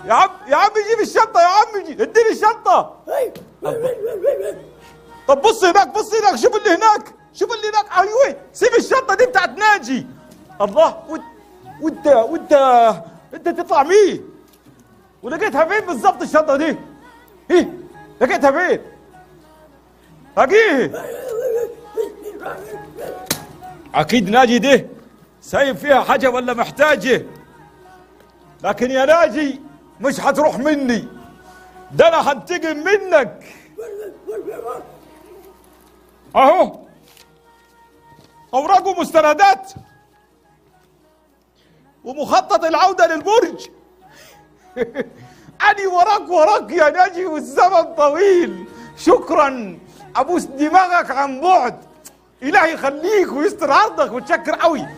يا عم يا عم جيب الشنطه يا عم جي اديني الشنطه طب بص هناك بص هناك شوف اللي هناك شوف اللي هناك ايوه سيب الشنطه دي بتاعت ناجي الله وانت وانت وانت انت تطلع مين ولقيتها فين بالظبط الشنطه دي ايه لقيتها فين اجيه اكيد ناجي ده سايب فيها حاجه ولا محتاجه لكن يا ناجي مش هتروح مني ده انا هنتقم منك اهو اوراق ومستندات ومخطط العوده للبرج أني وراك وراك يا ناجي والزمن طويل شكرا أبوس دماغك عن بعد إلهي يخليك ويستر عرضك وتشكر قوي